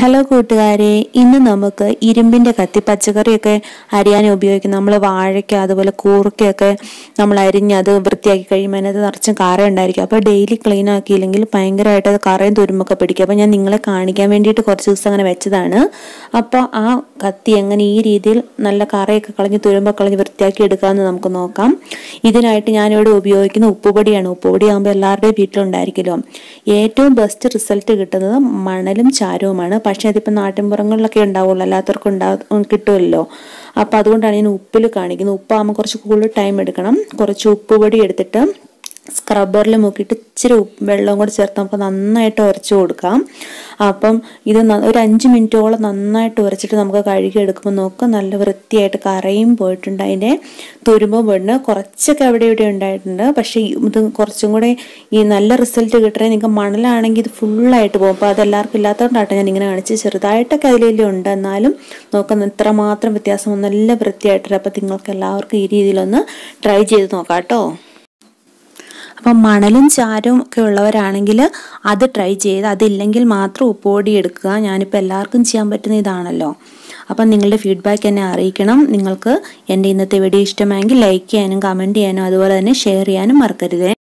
hello കൂട്ടുകാരെ ഇന്ന് നമുക്ക് ഇരുമ്പിന്റെ കത്തി പച്ചക്കറിയൊക്കെ അരിയാൻ ഉപയോഗിക്കുന്ന നമ്മൾ വാഴയ്ക്ക അതുപോലെ കൂർക്കയൊക്കെ നമ്മൾ അരിഞ്ഞ് അത് വൃത്തിയാക്കി കഴിയുമ്പോൾ അതിനകത്ത് നിറച്ചും കറ ഉണ്ടായിരിക്കും അപ്പോൾ ഡെയിലി ക്ലീൻ ആക്കിയില്ലെങ്കിൽ ഭയങ്കരമായിട്ട് അത് കറയും തുരുമ്പൊക്കെ പിടിക്കും അപ്പോൾ ഞാൻ നിങ്ങളെ കാണിക്കാൻ വേണ്ടിയിട്ട് കുറച്ച് ദിവസം അങ്ങനെ വെച്ചതാണ് അപ്പോൾ ആ കത്തി എങ്ങനെ ഈ രീതിയിൽ നല്ല കറയൊക്കെ കളഞ്ഞ് തുരുമ്പൊക്കെ കളഞ്ഞ് വൃത്തിയാക്കി എടുക്കാമെന്ന് നമുക്ക് നോക്കാം ഇതിനായിട്ട് ഞാനിവിടെ ഉപയോഗിക്കുന്ന ഉപ്പുപൊടിയാണ് ഉപ്പുപൊടി ആകുമ്പോൾ എല്ലാവരുടെയും വീട്ടിലുണ്ടായിരിക്കുമല്ലോ ഏറ്റവും ബെസ്റ്റ് റിസൾട്ട് കിട്ടുന്നത് മണലും ചാരവുമാണ് പക്ഷേ അതിപ്പോൾ നാട്ടിൻപുറങ്ങളിലൊക്കെ ഉണ്ടാവുള്ളൂ അല്ലാത്തവർക്ക് ഉണ്ടാവും കിട്ടുമല്ലോ അപ്പോൾ അതുകൊണ്ടാണ് ഞാൻ ഉപ്പിൽ കാണിക്കുന്നത് ഉപ്പാകുമ്പോൾ കുറച്ച് കൂടുതൽ ടൈം എടുക്കണം കുറച്ച് ഉപ്പ് പൊടി എടുത്തിട്ട് സ്ക്രബ്ബറിൽ മുക്കിയിട്ട് ഇച്ചിരി ഉപ്പ് വെള്ളവും കൂടി ചേർത്ത് നമുക്ക് നന്നായിട്ട് ഉരച്ച് കൊടുക്കാം അപ്പം ഇത് ന- ഒരു അഞ്ച് മിനിറ്റോളം നന്നായിട്ട് ഉരച്ചിട്ട് നമുക്ക് കഴുകി എടുക്കുമ്പോൾ നോക്കുക നല്ല വൃത്തിയായിട്ട് കറയും പോയിട്ടുണ്ട് അതിൻ്റെ തുരുമ്പും പോയിട്ടുണ്ട് കുറച്ചൊക്കെ അവിടെ ഇവിടെ ഉണ്ടായിട്ടുണ്ട് പക്ഷേ ഈ ഇത് കുറച്ചും കൂടെ ഈ നല്ല റിസൾട്ട് കിട്ടണേ നിങ്ങൾക്ക് മണലാണെങ്കിൽ ഇത് ഫുള്ളായിട്ട് പോകും അപ്പോൾ അതെല്ലാവർക്കും ഇല്ലാത്തതുകൊണ്ടാണ് ഞാൻ ഇങ്ങനെ കാണിച്ച് ചെറുതായിട്ടൊക്കെ അതിലെല്ലാം ഉണ്ട് എന്നാലും നോക്കുന്ന ഇത്ര മാത്രം വ്യത്യാസം നല്ല വൃത്തിയായിട്ടുണ്ട് അപ്പോൾ നിങ്ങൾക്ക് എല്ലാവർക്കും ഈ രീതിയിലൊന്ന് ട്രൈ ചെയ്ത് നോക്കാം കേട്ടോ അപ്പം മണലും ചാരവും ഒക്കെ ഉള്ളവരാണെങ്കിൽ അത് ട്രൈ ചെയ്ത് അതില്ലെങ്കിൽ മാത്രം ഉപ്പുപൊടി എടുക്കുക ഞാനിപ്പോൾ എല്ലാവർക്കും ചെയ്യാൻ പറ്റുന്ന ഇതാണല്ലോ അപ്പം നിങ്ങളുടെ ഫീഡ്ബാക്ക് എന്നെ അറിയിക്കണം നിങ്ങൾക്ക് എൻ്റെ ഇന്നത്തെ വീഡിയോ ഇഷ്ടമായെങ്കിൽ ലൈക്ക് ചെയ്യാനും കമൻറ്റ് ചെയ്യാനും അതുപോലെ തന്നെ ഷെയർ ചെയ്യാനും മറക്കരുതേ